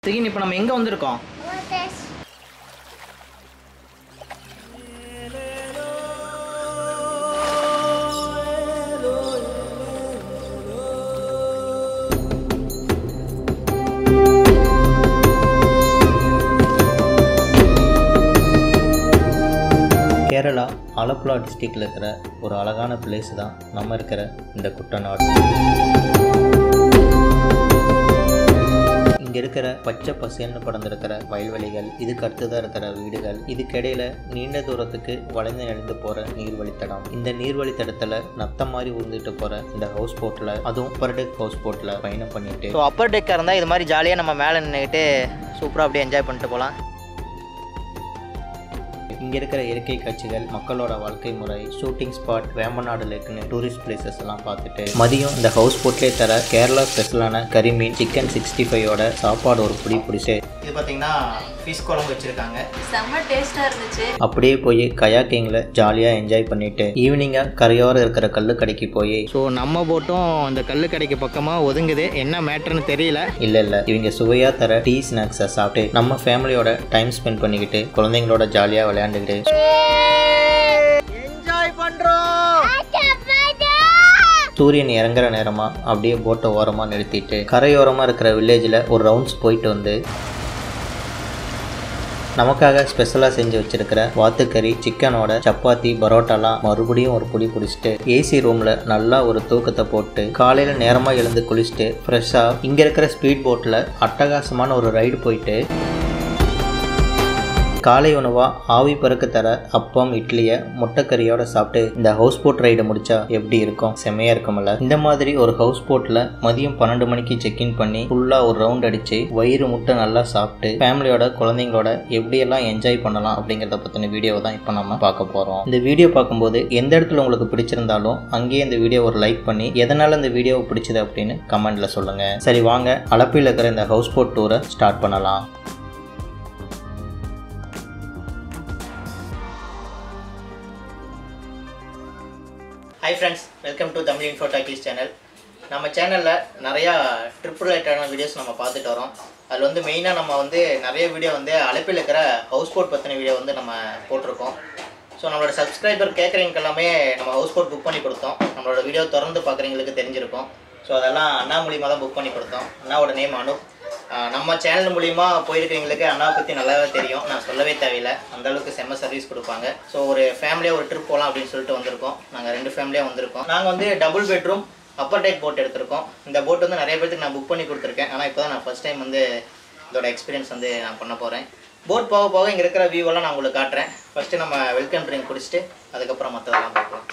திகின் இப்போ நம்ம எங்கே வந்திருக்கோம் கேரளா ஆலப்புழா டிஸ்ட்ரிக்டில் இருக்கிற ஒரு அழகான பிளேஸ் தான் நம்ம இருக்கிற இந்த குட்டநாடு இங்கே இருக்கிற பச்சை பசேல்னு படர்ந்திருக்கிற வயல்வெளிகள் இதுக்கு அடுத்ததாக இருக்கிற வீடுகள் இதுக்கிடையில நீண்ட தூரத்துக்கு வளைந்து நெளிந்து போகிற நீர்வழித்தடம் இந்த நீர்வழித்தடத்தில் நத்தம் மாதிரி உருந்துட்டு போகிற இந்த ஹவுஸ் போட்டில் அதுவும் அப்பர் டெக் ஹவுஸ் போட்டில் பயணம் பண்ணிட்டு ஸோ அப்பர் டெக்காக இருந்தால் இது மாதிரி ஜாலியாக நம்ம மேலே நின்றுக்கிட்டு சூப்பராக அப்படியே என்ஜாய் பண்ணிட்டு போகலாம் இங்கே இருக்கிற இயற்கை காட்சிகள் மக்களோட வாழ்க்கை முறை ஷூட்டிங் ஸ்பாட் வேம்பநாடு லேக்குன்னு டூரிஸ்ட் பிளேசஸ் எல்லாம் பார்த்துட்டு மதியம் இந்த ஹவுஸ் போட்லேயே தர கேரளா ஸ்பெஷலான கறிமீன் சிக்கன் சிக்ஸ்டி ஃபைவோட சாப்பாடு ஒரு பிடி பிடிச்சி இது பார்த்தீங்கன்னா ஃபிஷ் குழம்பு வச்சுருக்காங்க செம்ம டேஸ்ட்டாக இருந்துச்சு அப்படியே போய் கயாக்கிங்கில் ஜாலியாக என்ஜாய் பண்ணிட்டு ஈவினிங்காக கரையோரம் இருக்கிற கல்லு கடைக்கு போய் ஸோ நம்ம போட்டும் இந்த கல்லு கடைக்கு பக்கமாக ஒதுங்குது என்ன மேட்ருன்னு தெரியல இல்லை இல்லை இவங்க சுவையாக தர டீ ஸ்நாக்ஸை சாப்பிட்டு நம்ம ஃபேமிலியோட டைம் ஸ்பெண்ட் பண்ணிக்கிட்டு குழந்தைங்களோட ஜாலியாக விளையாண்டுக்கிட்டு என்ஜாய் பண்ணுறோம் சூரியன் இறங்குற நேரமாக அப்படியே போட்டை ஓரமாக நிறுத்திட்டு கரையோரமாக இருக்கிற வில்லேஜில் ஒரு ரவுண்ட்ஸ் போயிட்டு வந்து நமக்காக ஸ்பெஷலாக செஞ்சு வச்சிருக்கிற வாத்துக்கறி சிக்கனோட சப்பாத்தி பரோட்டாலாம் மறுபடியும் ஒரு புடி பிடிச்சிட்டு ஏசி ரூமில் நல்லா ஒரு தூக்கத்தை போட்டு காலையில் நேரமாக எழுந்து குளிச்சுட்டு ஃப்ரெஷ்ஷாக இங்கே இருக்கிற ஸ்பீட் போட்டில் அட்டகாசமான ஒரு ரைடு போயிட்டு காலை உணவாக ஆவி பறக்க தர அப்பம் இட்லியை முட்டைக்கறியோட சாப்பிட்டு இந்த ஹவுஸ் போட் ரைடை முடிச்சா எப்படி இருக்கும் செம்மையா இருக்கும்ல இந்த மாதிரி ஒரு ஹவுஸ் போட்டில் மதியம் பன்னெண்டு மணிக்கு செக்இன் பண்ணி ஃபுல்லாக ஒரு ரவுண்ட் அடிச்சு வயிறு முட்டை நல்லா சாப்பிட்டு ஃபேமிலியோட குழந்தைங்களோட எப்படியெல்லாம் என்ஜாய் பண்ணலாம் அப்படிங்கிறத பற்றின வீடியோ தான் இப்போ நம்ம பார்க்க போகிறோம் இந்த வீடியோ பார்க்கும்போது எந்த இடத்துல உங்களுக்கு பிடிச்சிருந்தாலும் அங்கேயே இந்த வீடியோ ஒரு லைக் பண்ணி எதனால் இந்த வீடியோ பிடிச்சது அப்படின்னு கமெண்ட்ல சொல்லுங்க சரி வாங்க அளப்பில் இருக்கிற இந்த ஹவுஸ் போட் டூரை ஸ்டார்ட் பண்ணலாம் hi friends welcome to Tamil info talkies channel நம்ம சேனலில் நிறையா ட்ரிப் ரிலேட்டடான வீடியோஸ் நம்ம பார்த்துட்டு வரோம் அதில் வந்து மெயினாக நம்ம வந்து நிறைய வீடியோ வந்து அழைப்பில் இருக்கிற ஹவுஸ் போட் பற்றின வீடியோ வந்து நம்ம போட்டிருக்கோம் ஸோ நம்மளோட சப்ஸ்கிரைபர் கேட்குறவங்க எல்லாமே நம்ம ஹவுஸ் போட் புக் பண்ணி கொடுத்தோம் நம்மளோட வீடியோ திறந்து பார்க்குறவங்களுக்கு தெரிஞ்சிருக்கும் ஸோ அதெல்லாம் அண்ணா மூலியமாக தான் புக் பண்ணி கொடுத்தோம் அண்ணாவோட நேம் அனு ஆஹ் நம்ம சேனல் மூலிமா போயிருக்கிறவங்களுக்கு அண்ணாவை பற்றி நல்லாவே தெரியும் நான் சொல்லவே தேவையில்லை அந்த அளவுக்கு செம்ம சர்வீஸ் கொடுப்பாங்க ஸோ ஒரு ஃபேமிலியாக ஒரு ட்ரிப் போகலாம் அப்படின்னு சொல்லிட்டு வந்திருக்கோம் நாங்கள் ரெண்டு ஃபேமிலியாக வந்திருக்கோம் நாங்கள் வந்து double bedroom upper deck boat எடுத்திருக்கோம் இந்த போட் வந்து நிறைய பேருக்கு நான் புக் பண்ணி கொடுத்துருக்கேன் ஆனால் இப்போ தான் நான் ஃபஸ்ட் டைம் வந்து இதோட எக்ஸ்பீரியன்ஸ் வந்து நான் பண்ண போகிறேன் போட் போக போக இங்கே இருக்கிற வியூ எல்லாம் நான் உங்களுக்கு காட்டுறேன் ஃபஸ்ட்டு நம்ம வெல்கம் ட்ரிங்க் குடிச்சிட்டு அதுக்கப்புறம் மற்றதெல்லாம் பார்க்கலாம்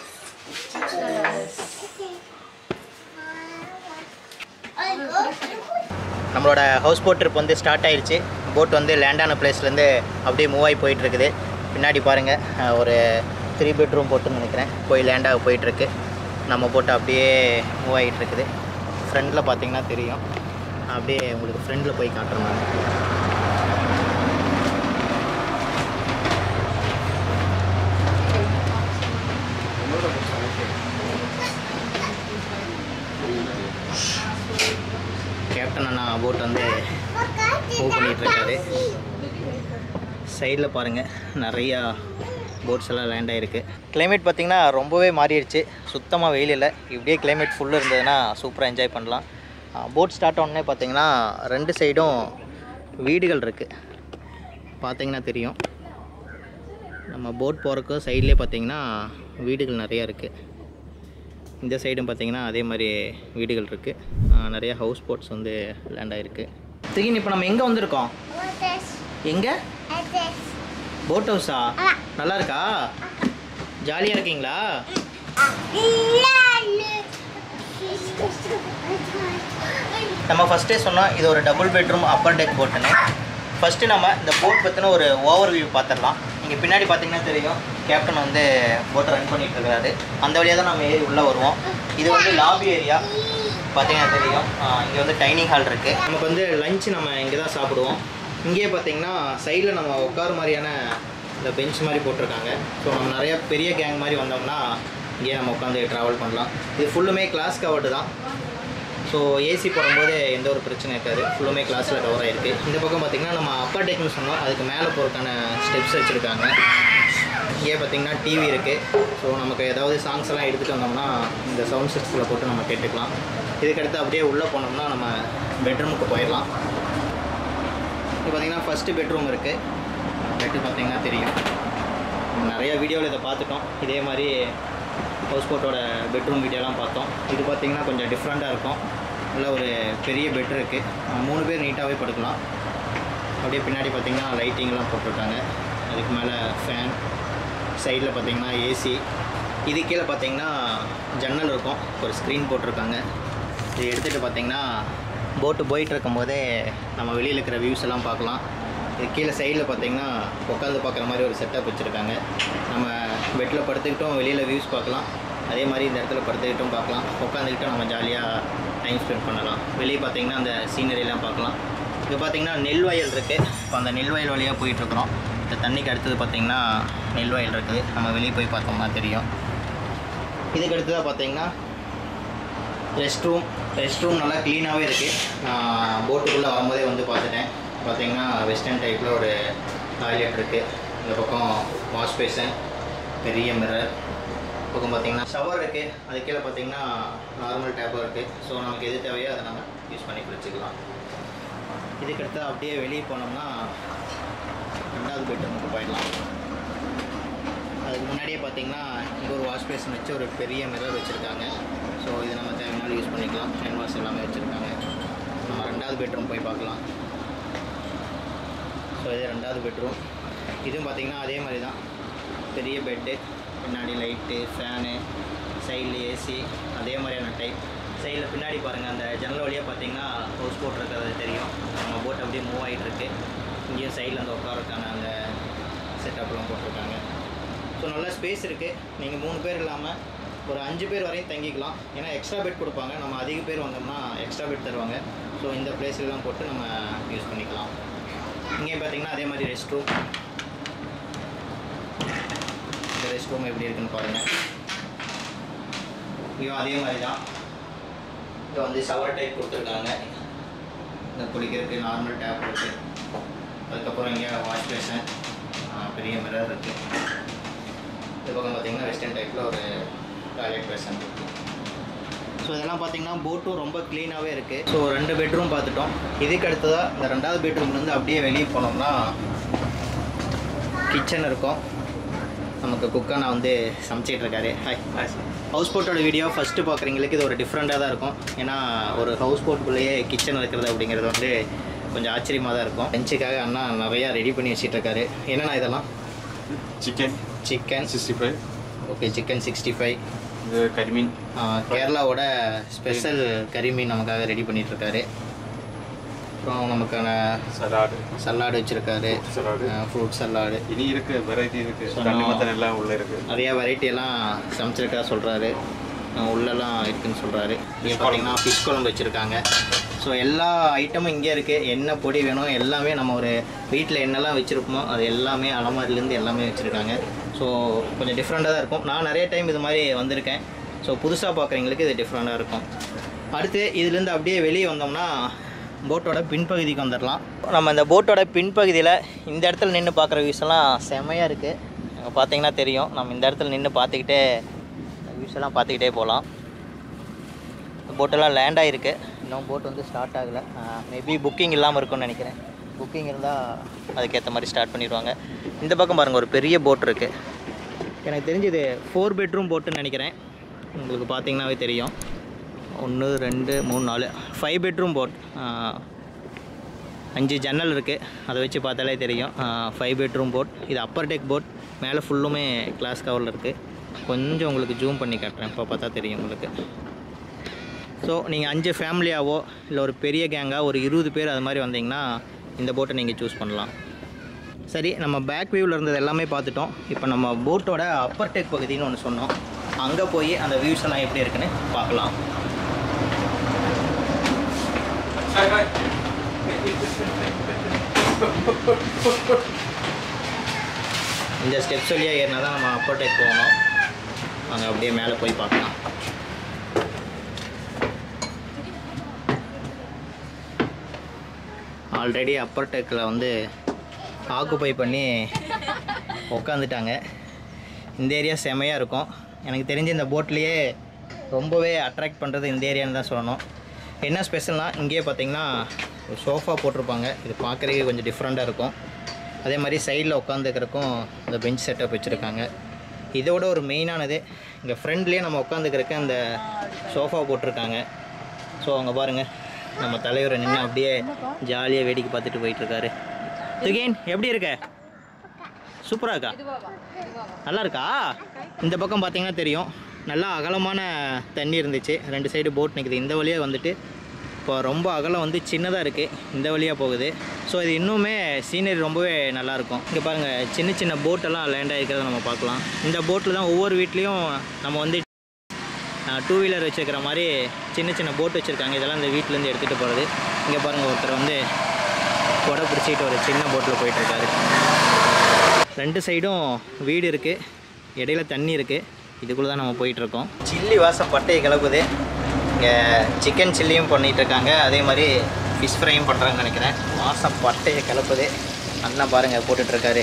நம்மளோட ஹவுஸ் போட் ட்ரிப் வந்து ஸ்டார்ட் ஆயிடுச்சு போட் வந்து லேண்டான பிளேஸ்லேருந்து அப்படியே மூவ் ஆகி போயிட்டு இருக்குது பின்னாடி பாருங்கள் அஹ், ஒரு த்ரீ பெட்ரூம் போட்டுன்னு நினைக்கிறேன் போய் லேண்டாக போயிட்டுருக்கு நம்ம போட்டு அப்படியே மூவ் ஆகிட்டு இருக்குது ஃப்ரண்டில் பார்த்தீங்கன்னா தெரியும் அப்படியே உங்களுக்கு ஃப்ரண்டில் போய் காட்டுறேன் நான் கேப்டன் அண்ணா போட் வந்து மூவ் பண்ணிகிட்டு இருக்காரு சைடில் பாருங்கள் நிறையா போட்ஸ் எல்லாம் லேண்ட் ஆகிருக்கு கிளைமேட் பார்த்திங்கன்னா ரொம்பவே மாறிடுச்சு சுத்தமாக வெயில் இல்லை இப்படியே கிளைமேட் ஃபுல்லாக இருந்ததுன்னா சூப்பராக என்ஜாய் பண்ணலாம் போட் ஸ்டார்ட் ஆனே பார்த்தீங்கன்னா ரெண்டு சைடும் வீடுகள் இருக்குது பார்த்தீங்கன்னா தெரியும் நம்ம போட் போகிறக்கு சைட்லேயே பார்த்தீங்கன்னா வீடுகள் நிறையா இருக்குது இந்த சைடும் பார்த்தீங்கன்னா அதே மாதிரி வீடுகள் இருக்குது நிறைய ஹவுஸ் போட்ஸ் வந்து லேண்ட் ஆகிருக்கு திடீர்னு இப்போ நம்ம எங்கே வந்திருக்கோம் எங்கே போட் ஹவுஸா நல்லா இருக்கா ஜாலியாக இருக்கீங்களா நம்ம ஃபஸ்ட்டே சொன்னோம் இது ஒரு டபுள் பெட்ரூம் அப்பர் டெக் போட்டுன்னு ஃபஸ்ட்டு நம்ம இந்த போட் பற்றின ஒரு ஓவர் வியூ பார்த்துடலாம் இங்கே பின்னாடி பார்த்தீங்கன்னா தெரியும் கேப்டன் வந்து போட்டை ரன் பண்ணிட்டு இருக்காரு அந்த வழியாக தான் நம்ம ஏறி உள்ளே வருவோம் இது வந்து லாபி ஏரியா பார்த்தீங்கன்னா தெரியும் இங்கே வந்து டைனிங் ஹால் இருக்குது நமக்கு வந்து லஞ்ச் நம்ம இங்கே தான் சாப்பிடுவோம் இங்கேயே பார்த்தீங்கன்னா சைடில் நம்ம உட்கார மாதிரியான இந்த பெஞ்ச் மாதிரி போட்டிருக்காங்க ஸோ நம்ம நிறைய பெரிய கேங் மாதிரி வந்தோம்னா இங்கேயே நம்ம உட்காந்து ட்ராவல் பண்ணலாம் இது ஃபுல்லுமே கிளாஸ் கவர்டு தான் ஸோ ஸோ ஏசி போடும்போது எந்த ஒரு பிரச்சனையும் இருக்காது ஃபுல்லுமே கிளாஸில் கவர் ஆகிருக்கு இந்த பக்கம் பார்த்திங்கன்னா நம்ம அப்பர் டெக்னு சொன்னோம் அதுக்கு மேலே போகிறதுக்கான ஸ்டெப்ஸ் வச்சுருக்காங்க இங்கே பார்த்திங்கன்னா டிவி இருக்குது ஸோ நமக்கு ஏதாவது சாங்ஸ் எல்லாம் எடுத்துகிட்டு வந்தோம்னா இந்த சவுண்ட் சிஸ்டத்தில் போட்டு நம்ம கேட்டுக்கலாம் இதுக்கடுத்து அப்படியே உள்ளே போனோம்னா நம்ம பெட்ரூமுக்கு போயிடலாம் இது பார்த்திங்கன்னா ஃபஸ்ட்டு பெட்ரூம் இருக்குது பெட்டு பார்த்திங்கன்னா தெரியும் நிறைய வீடியோவில் இதை பார்த்துட்டோம் இதே மாதிரி ஹவுஸ் போட்டோட பெட்ரூம் வீடியோலாம் பார்த்தோம் இது பார்த்திங்கன்னா கொஞ்சம் டிஃப்ரெண்ட்டாக இருக்கும் நல்ல ஒரு பெரிய பெட் இருக்குது மூணு பேர் நீட்டாகவே படுக்கலாம் அப்படியே பின்னாடி பார்த்திங்கன்னா லைட்டிங்லாம் போட்டிருக்காங்க அதுக்கு மேலே ஃபேன் சைடில் பார்த்திங்கன்னா ஏசி இது கீழே பார்த்திங்கன்னா ஜன்னல் இருக்கும் ஒரு ஸ்க்ரீன் போட்டிருக்காங்க இது எடுத்துகிட்டு பார்த்திங்கன்னா போட்டு போயிட்டு இருக்கும்போதே நம்ம வெளியில் இருக்கிற வியூஸ் எல்லாம் பார்க்கலாம் இது கீழே சைடில் பார்த்தீங்கன்னா உட்காந்து பார்க்குற மாதிரி ஒரு செட்டப் வச்சுருக்காங்க நம்ம பெட்டில் படுத்துக்கிட்டும் வெளியில் வியூஸ் பார்க்கலாம் அதே மாதிரி இந்த இடத்துல படுத்துக்கிட்டும் பார்க்கலாம் உட்காந்துக்கிட்டும் நம்ம ஜாலியாக டைம் ஸ்பெண்ட் பண்ணலாம் வெளியே பார்த்தீங்கன்னா அந்த சீனரிலாம் பார்க்கலாம் இது பார்த்தீங்கன்னா நெல் வயல் இருக்குது இப்போ அந்த நெல் வயல் வழியாக போயிட்டுருக்குறோம் இந்த தண்ணிக்கு அடுத்தது பார்த்தீங்கன்னா நெல் வயல் இருக்குது நம்ம வெளியே போய் பார்த்தோம்னா தெரியும் இதுக்கு அடுத்ததாக பார்த்தீங்கன்னா ரெஸ்ட் ரூம் ரெஸ்ட் ரூம் நல்லா க்ளீனாகவே இருக்குது நான் போட்டுக்குள்ளே வரும்போதே வந்து பார்த்துட்டேன் பார்த்தீங்கன்னா வெஸ்டர்ன் டைப்பில் ஒரு டாய்லெட் இருக்குது இந்த பக்கம் வாஷ் பேசன் பெரிய மிரர் பக்கம் பார்த்தீங்கன்னா ஷவர் இருக்குது அது கீழே பார்த்தீங்கன்னா நார்மல் டேப்பும் இருக்குது ஸோ நமக்கு எது தேவையோ அதை நம்ம யூஸ் பண்ணி குளிச்சுக்கலாம் இதுக்கடுத்து அப்படியே வெளியே போனோம்னா ரெண்டாவது பெட்ரூமுக்கு போயிடலாம் அதுக்கு முன்னாடியே பார்த்தீங்கன்னா இங்கே ஒரு வாஷ் பேசன் வச்சு ஒரு பெரிய மிரர் வச்சுருக்காங்க ஸோ இது நம்ம தேவையான யூஸ் பண்ணிக்கலாம் ஹேண்ட் வாஷ் எல்லாமே வச்சுருக்காங்க நம்ம ரெண்டாவது பெட்ரூம் போய் பார்க்கலாம் ஸோ இது ரெண்டாவது பெட்ரூம் இதுவும் பார்த்தீங்கன்னா அதே மாதிரி தான் பெரிய பெட்டு பின்னாடி லைட்டு ஃபேனு சைடில் ஏசி அதே மாதிரியான டைப் சைடில் பின்னாடி பாருங்கள் அந்த ஜன்னல் வழியாக பார்த்தீங்கன்னா ஹவுஸ் போட் இருக்கிறது தெரியும் நம்ம போட் அப்படியே மூவ் ஆகிட்டு இருக்கு இங்கேயும் சைடில் அந்த உட்காரக்கான அந்த செட்டப்லாம் போட்டிருக்காங்க ஸோ நல்ல ஸ்பேஸ் இருக்குது நீங்கள் மூணு பேர் இல்லாமல் ஒரு அஞ்சு பேர் வரையும் தங்கிக்கலாம் ஏன்னா எக்ஸ்ட்ரா பெட் கொடுப்பாங்க நம்ம அதிக பேர் வந்தோம்னா எக்ஸ்ட்ரா பெட் தருவாங்க ஸோ இந்த பிளேஸ்லாம் போட்டு நம்ம யூஸ் பண்ணிக்கலாம் இங்கே பார்த்தீங்கன்னா அதே மாதிரி ரெஸ்ட் ரூம் இந்த ரெஸ்ட் ரூம் எப்படி இருக்குன்னு பாருங்கள் இங்கேயும் அதே மாதிரி தான் இங்கே வந்து ஷவர் டைப் கொடுத்துருக்காங்க இந்த குளிக்கிறதுக்கு நார்மல் டேப் இருக்குது அதுக்கப்புறம் இங்கே வாஷ் பேஷன் பெரிய மிரர் இருக்குது இது பக்கம் பார்த்தீங்கன்னா வெஸ்டர்ன் டைப்பில் ஒரு டாய்லெட் பேஷன் இருக்குது ஸோ இதெல்லாம் பார்த்தீங்கன்னா போட்டும் ரொம்ப க்ளீனாகவே இருக்குது ஸோ ரெண்டு பெட்ரூம் பார்த்துட்டோம் இதுக்கு அடுத்ததாக இந்த ரெண்டாவது பெட்ரூம்லேருந்து அப்படியே வெளியே போனோம்னா கிச்சன் இருக்கும் நமக்கு குக்கானா வந்து சமைச்சிட்டு இருக்காரு ஹாய் ஹவுஸ் போட்டோட வீடியோ ஃபஸ்ட்டு பார்க்குறீங்களுக்கு இது ஒரு டிஃப்ரெண்ட்டாக தான் இருக்கும் ஏன்னா ஒரு ஹவுஸ் போட்டுக்குள்ளேயே கிச்சன் வைக்கிறது அப்படிங்கிறது வந்து கொஞ்சம் ஆச்சரியமாக தான் இருக்கும் லஞ்சுக்காக அண்ணா நிறையா ரெடி பண்ணி வச்சிட்டு இருக்காரு என்னண்ணா இதெல்லாம் chicken chicken sixty five okay chicken sixty five இது கரிமீன் கேரளாவோட ஸ்பெஷல் கறி மீன் நமக்காக ரெடி பண்ணிட்டு இருக்காரு அப்புறம் நமக்கான சலாடு சல்லாடு வச்சுருக்காரு சலாடு ஃப்ரூட் சல்லாடு இனி இருக்கு வெரைட்டி இருக்கு சொன்னோம். தண்ணி மத்தன் எல்லாம் உள்ள இருக்கு நிறையா வெரைட்டி எல்லாம் சமைச்சிருக்கா சொல்கிறாரு உள்ளெல்லாம் இருக்குன்னு சொல்கிறாரு இங்கே பார்த்தீங்கன்னா ஃபிஷ் குழம்பு வச்சுருக்காங்க ஸோ எல்லா ஐட்டமும் இங்கே இருக்குது என்ன பொடி வேணும் எல்லாமே நம்ம ஒரு வீட்டில் என்னெல்லாம் வச்சுருப்போமோ அது எல்லாமே அலமாரிலேருந்து எல்லாமே வச்சுருக்காங்க ஸோ கொஞ்சம் டிஃப்ரெண்ட்டாக தான் இருக்கும் நான் நிறைய டைம் இது மாதிரி வந்திருக்கேன் ஸோ புதுசாக பார்க்குறவங்களுக்கு இது டிஃப்ரெண்ட்டாக இருக்கும் அடுத்து இதுலேருந்து அப்படியே வெளியே வந்தோம்னா போட்டோட பின்பகுதிக்கு வந்துடலாம் நம்ம இந்த போட்டோட பின்பகுதியில் இந்த இடத்துல நின்று பார்க்குற வியூஸ் எல்லாம் செமையாக இருக்குது அங்கே பார்த்தீங்கன்னா தெரியும் நம்ம இந்த இடத்துல நின்று பார்த்துக்கிட்டே வியூஸ் எல்லாம் பார்த்துக்கிட்டே போகலாம் போட்டெல்லாம் லேண்ட் ஆகிருக்கு இன்னும் போட் வந்து ஸ்டார்ட் ஆகலை மேபி புக்கிங் இல்லாமல் இருக்கும்னு நினைக்கிறேன் புக்கிங் இருந்தால் அதுக்கேற்ற மாதிரி ஸ்டார்ட் பண்ணிடுவாங்க இந்த பக்கம் பாருங்கள் ஒரு பெரிய போட் இருக்குது எனக்கு தெரிஞ்சு இது ஃபோர் பெட்ரூம் போட்டுன்னு நினைக்கிறேன் உங்களுக்கு பார்த்தீங்கன்னாவே தெரியும் ஒன்று ரெண்டு மூணு நாலு ஃபைவ் பெட்ரூம் போட் அஞ்சு ஜன்னல் இருக்குது அதை வச்சு பார்த்தாலே தெரியும் ஃபைவ் பெட்ரூம் போட் இது அப்பர் டெக் போட் மேலே ஃபுல்லுமே கிளாஸ் கவரில் இருக்குது கொஞ்சம் உங்களுக்கு ஜூம் பண்ணி காட்டுறேன் இப்போ பார்த்தா தெரியும் உங்களுக்கு ஸோ நீங்கள் அஞ்சு ஃபேமிலியாவோ இல்லை ஒரு பெரிய கேங்காக ஒரு இருபது பேர் அது மாதிரி வந்தீங்கன்னா இந்த போட்டை நீங்கள் சூஸ் பண்ணலாம் சரி நம்ம பேக் வியூவில் இருந்தது எல்லாமே பார்த்துட்டோம் இப்போ நம்ம போட்டோட அப்பர் டெக் பகுதின்னு ஒன்று சொன்னோம் அங்கே போய் அந்த வியூஸ் எல்லாம் எப்படி இருக்குன்னு பார்க்கலாம் இந்த ஸ்டெப்ஸ் வழியாக ஏறினா தான் நம்ம அப்பர் டெக் போகணும் அங்கே அப்படியே மேலே போய் பார்க்கலாம் ஆல்ரெடி அப்பர் டெக்கில் வந்து ஆக்குப்பை பண்ணி உக்காந்துட்டாங்க இந்த ஏரியா செமையாக இருக்கும் எனக்கு தெரிஞ்ச இந்த போட்லேயே ரொம்பவே அட்ராக்ட் பண்ணுறது இந்த ஏரியான்னு தான் சொல்லணும் என்ன ஸ்பெஷல்னால் இங்கேயே பார்த்தீங்கன்னா ஒரு சோஃபா போட்டிருப்பாங்க இது பார்க்குறதுக்கு கொஞ்சம் டிஃப்ரெண்ட்டாக இருக்கும் அதே மாதிரி சைடில் உட்காந்துக்கிறக்கும் இந்த பெஞ்ச் செட்டப் வச்சுருக்காங்க இதோட ஒரு மெயினானது இங்கே ஃப்ரெண்ட்லேயே நம்ம உட்காந்துக்கிறக்கு அந்த சோஃபா போட்டிருக்காங்க ஸோ அவங்க பாருங்கள் நம்ம தலைவரை நின்று அப்படியே ஜாலியாக வேடிக்கை பார்த்துட்டு போயிட்டுருக்காரு துகேன் எப்படி இருக்க சூப்பராக இருக்கா நல்லா இருக்கா இந்த பக்கம் பார்த்தீங்கன்னா தெரியும் நல்லா அகலமான தண்ணி இருந்துச்சு ரெண்டு சைடு போட் நிற்குது இந்த வழியாக வந்துட்டு இப்போ ரொம்ப அகலம் வந்து சின்னதாக இருக்குது இந்த வழியாக போகுது ஸோ இது இன்னுமே சீனரி ரொம்பவே நல்லாயிருக்கும் இங்கே பாருங்கள் சின்ன சின்ன போட்டெல்லாம் லேண்ட் ஆகிருக்கிறத நம்ம பார்க்கலாம் இந்த போட்டில் தான் ஒவ்வொரு வீட்லேயும் நம்ம வந்து டூ வீலர் வச்சுருக்கிற மாதிரி சின்ன சின்ன போட் வச்சுருக்காங்க இதெல்லாம் இந்த வீட்டிலேருந்து எடுத்துகிட்டு போகிறது இங்கே பாருங்கள் ஒருத்தர் வந்து கொடை பிடிச்சிட்டு ஒரு சின்ன போட்டில் போயிட்டுருக்காரு ரெண்டு சைடும் வீடு இருக்குது இடையில தண்ணி இருக்குது இதுக்குள்ளே தான் நம்ம போயிட்டுருக்கோம் சில்லி வாசம் பட்டையை கிளப்புது இங்கே சிக்கன் சில்லியும் பண்ணிகிட்டு இருக்காங்க அதே மாதிரி ஃபிஷ் ஃப்ரையும் பண்ணுறாங்கன்னு நினைக்கிறேன் வாசம் பட்டையை கிளப்புது அண்ணன் பாருங்கள் போட்டுட்ருக்காரு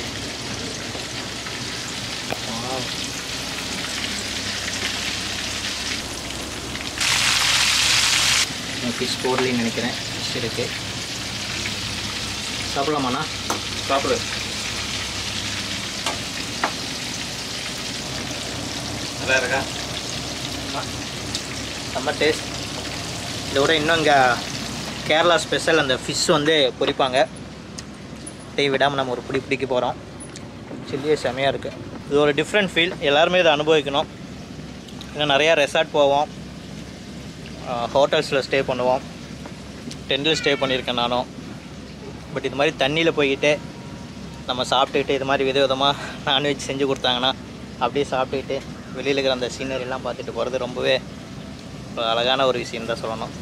ஃபிஷ் போடலின்னு நினைக்கிறேன் ஃபிஷ் இருக்குது சாப்பிடலாமாண்ணா சாப்பிடு நல்லா இருக்கா செம்ம டேஸ்ட் இதோட இன்னும் இங்கே கேரளா ஸ்பெஷல் அந்த ஃபிஷ் வந்து பொரிப்பாங்க டீ விடாமல் நம்ம ஒரு பிடி பிடிக்க போகிறோம் சில்லியே செமையாக இருக்குது இது ஒரு டிஃப்ரெண்ட் ஃபீல் எல்லாருமே இதை அனுபவிக்கணும் இன்னும் நிறையா ரெசார்ட் போவோம் ஹோட்டல்ஸில் ஸ்டே பண்ணுவோம் டென்ட்டில் ஸ்டே பண்ணியிருக்கேன் நானும் பட் இது மாதிரி தண்ணியில் போய்கிட்டு நம்ம சாப்பிட்டுக்கிட்டு இது மாதிரி விதவிதமாக நான்வெஜ் செஞ்சு கொடுத்தாங்கன்னா அப்படியே சாப்பிட்டுக்கிட்டு வெளியில் இருக்கிற அந்த சீனரிலாம் பார்த்துட்டு போகிறது ரொம்பவே ஒரு அழகான ஒரு விஷயம் தான் சொல்லணும்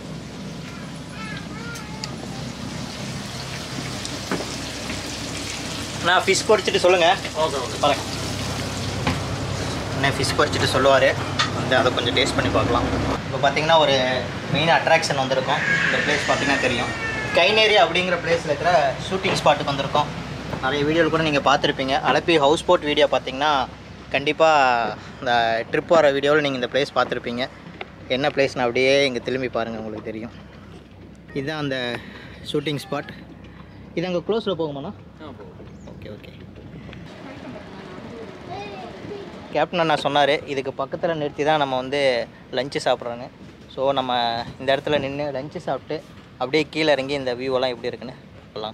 நான் ஃபிஷ் பொரிச்சிட்டு சொல்லுங்கள் ஓகே ஓகே பாருங்க அண்ணன் ஃபிஷ் பொரிச்சிட்டு சொல்லுவார் வந்து அதை கொஞ்சம் டேஸ்ட் பண்ணி பார்க்கலாம் இப்போ பார்த்தீங்கன்னா ஒரு மெயின் அட்ராக்ஷன் வந்திருக்கும் இந்த பிளேஸ் பார்த்தீங்கன்னா தெரியும் கைநேரி அப்படிங்கிற பிளேஸில் இருக்கிற ஷூட்டிங் ஸ்பாட்டுக்கு வந்திருக்கோம் நிறைய வீடியோவில் கூட நீங்கள் பார்த்துருப்பீங்க அலப்பி ஹவுஸ் போட் வீடியோ பார்த்தீங்கன்னா கண்டிப்பாக இந்த ட்ரிப் வர வீடியோவில் நீங்கள் இந்த பிளேஸ் பார்த்துருப்பீங்க என்ன பிளேஸ்னு அப்படியே இங்கே திரும்பி பாருங்கள் உங்களுக்கு தெரியும் இதுதான் அந்த ஷூட்டிங் ஸ்பாட் இது அங்கே க்ளோஸில் போகுமாண்ணா ஓகே ஓகே கேப்டன் அண்ணா சொன்னார் இதுக்கு பக்கத்தில் நிறுத்தி தான் நம்ம வந்து லஞ்சு சாப்பிட்றோங்க ஸோ நம்ம இந்த இடத்துல நின்று லஞ்சு சாப்பிட்டு அப்படியே கீழே இறங்கி இந்த வியூவெல்லாம் எப்படி இருக்குன்னு பார்க்கலாம்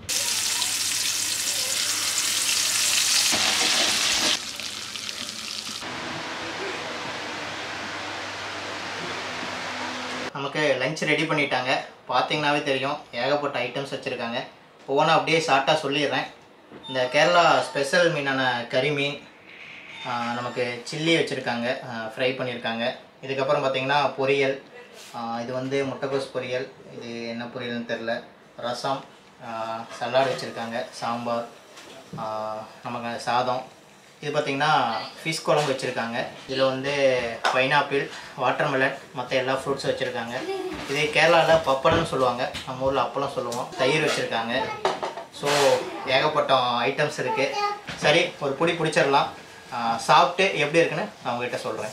நமக்கு லஞ்ச் ரெடி பண்ணிட்டாங்க பார்த்தீங்கன்னாவே தெரியும் ஏகப்பட்ட ஐட்டம்ஸ் வச்சுருக்காங்க ஒவ்வொன்றா அப்படியே ஷார்ட்டாக சொல்லிடுறேன் இந்த கேரளா ஸ்பெஷல் மீனான கறி மீன் ஆஹ் நமக்கு சில்லி வச்சுருக்காங்க ஃப்ரை பண்ணியிருக்காங்க இதுக்கப்புறம் பார்த்தீங்கன்னா பொரியல் ஆஹ் இது வந்து முட்டைக்கோஸ் பொரியல் இது என்ன பொரியல்னு தெரில ரசம் சலாட் வச்சுருக்காங்க சாம்பார் ஆஹ் நமக்கு சாதம் இது பார்த்திங்கன்னா ஃபிஷ் குழம்பு வச்சுருக்காங்க இதில் வந்து பைனாப்பிள் வாட்டர்மெலன் மற்ற எல்லா ஃப்ரூட்ஸும் வச்சுருக்காங்க இதே கேரளாவில் பப்படம்னு சொல்லுவாங்க நம்ம ஊரில் அப்பளம் சொல்லுவோம் தயிர் வச்சுருக்காங்க ஸோ ஏகப்பட்ட ஐட்டம்ஸ் இருக்குது சரி ஒரு புடி பிடிச்சிடலாம் ஆஹ் சாப்பிட்டு எப்படி இருக்குன்னு நான் உங்ககிட்ட சொல்கிறேன்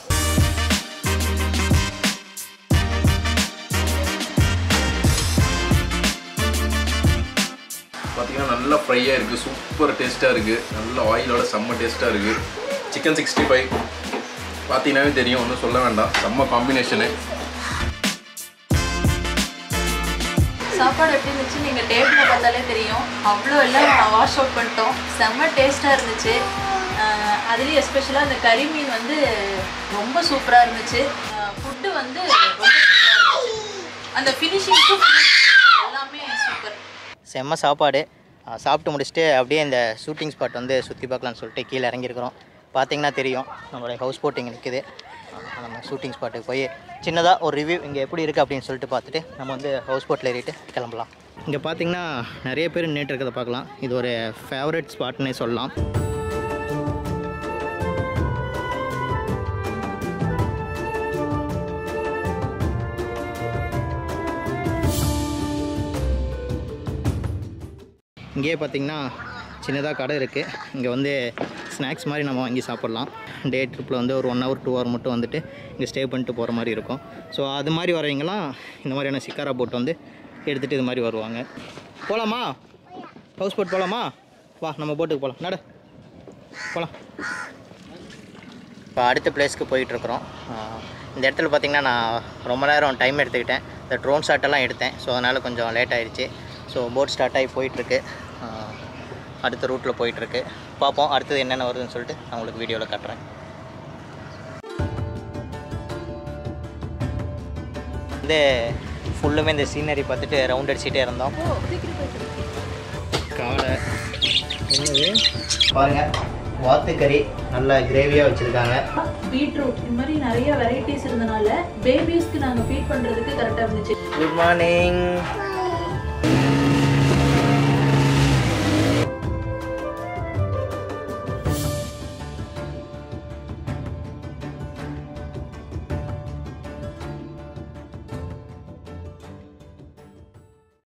பார்த்தீங்கன்னா நல்லா ஃப்ரையாக இருக்குது சூப்பர் டேஸ்ட்டாக இருக்குது நல்ல ஆயிலோட செம்ம டேஸ்ட்டாக இருக்குது சிக்கன் சிக்ஸ்டி ஃபைவ் பார்த்தீங்கன்னாவே தெரியும் ஒன்றும் சொல்ல வேண்டாம் செம்ம காம்பினேஷனு சாப்பாடு எப்படி இருந்துச்சு நீங்கள் டேபிளில் பார்த்தாலே தெரியும் அவ்வளோ எல்லாம் வாஷ் அவுட் பண்ணிட்டோம் செம்ம டேஸ்ட்டாக இருந்துச்சு ஆஹ் அதுலேயும் எஸ்பெஷலாக அந்த கறி மீன் வந்து ரொம்ப சூப்பராக இருந்துச்சு ஃபுட்டு வந்து ரொம்ப சூப்பராக இருந்துச்சு அந்த ஃபினிஷிங்க்கும் எல்லாமே சூப்பர் செம்ம சாப்பாடு ஆஹ் சாப்பிட்டு முடிச்சுட்டு அப்படியே இந்த ஷூட்டிங் ஸ்பாட் வந்து சுற்றி பார்க்கலாம்னு சொல்லிட்டு கீழே இறங்கியிருக்கிறோம் பார்த்தீங்கன்னா தெரியும் நம்மளுடைய ஹவுஸ் போட்டிங் நிற்குது ஆஹ் நம்ம ஷூட்டிங் ஸ்பாட்டுக்கு போய் சின்னதாக ஒரு ரிவ்யூ இங்கே எப்படி இருக்குது அப்படின்னு சொல்லிட்டு பார்த்துட்டு நம்ம வந்து ஹவுஸ் போட்டில் ஏறிட்டு கிளம்பலாம் இங்கே பார்த்தீங்கன்னா நிறைய பேர் நின்றுட்டு இருக்கிறத பார்க்கலாம் இது ஒரு ஃபேவரட் ஸ்பாட்னே சொல்லலாம் இங்கேயே பார்த்தீங்கன்னா சின்னதாக கடை இருக்குது இங்கே வந்து ஸ்நாக்ஸ் மாதிரி நம்ம வாங்கி சாப்பிட்லாம் டே ட்ரிப்பில் வந்து ஒரு ஒன் ஹவர் டூ ஹவர் மட்டும் வந்துட்டு இங்கே ஸ்டே பண்ணிட்டு போகிற மாதிரி இருக்கும் ஸோ அது மாதிரி வரவங்கலாம் இந்த மாதிரியான சிக்காரா போட் வந்து எடுத்துகிட்டு இது மாதிரி வருவாங்க போகலாமா ஹவுஸ் போட் போகலாமா வா நம்ம போட்டுக்கு போகலாம் நட போகலாம் இப்போ அடுத்த பிளேஸ்க்கு போயிட்டுருக்குறோம் இந்த இடத்துல பார்த்திங்கன்னா நான் ரொம்ப நேரம் டைம் எடுத்துக்கிட்டேன் இந்த ட்ரோன் ஷாட்டெல்லாம் எடுத்தேன் ஸோ அதனால் கொஞ்சம் லேட் ஆயிடுச்சு ஸோ போட் ஸ்டார்ட் ஆகி போயிட்டுருக்கு அடுத்த ரூட்டில் போயிட்டுருக்கு பார்ப்போம் அடுத்தது என்னென்ன வருதுன்னு சொல்லிட்டு நான் உங்களுக்கு வீடியோவில் காட்டுறேன் வந்து ஃபுல்லுமே இந்த சீனரி பார்த்துட்டு ரவுண்ட் அடிச்சுட்டே இருந்தோம் காடை என்னது பாருங்க வாத்துக்கறி நல்லா கிரேவியாக வச்சுருக்காங்க பீட்ரூட் இந்த மாதிரி நிறைய வெரைட்டிஸ் இருந்தனால பேபிஸ்க்கு நாங்க ஃபீட் பண்றதுக்கு கரெக்டா இருந்துச்சு குட் மார்னிங்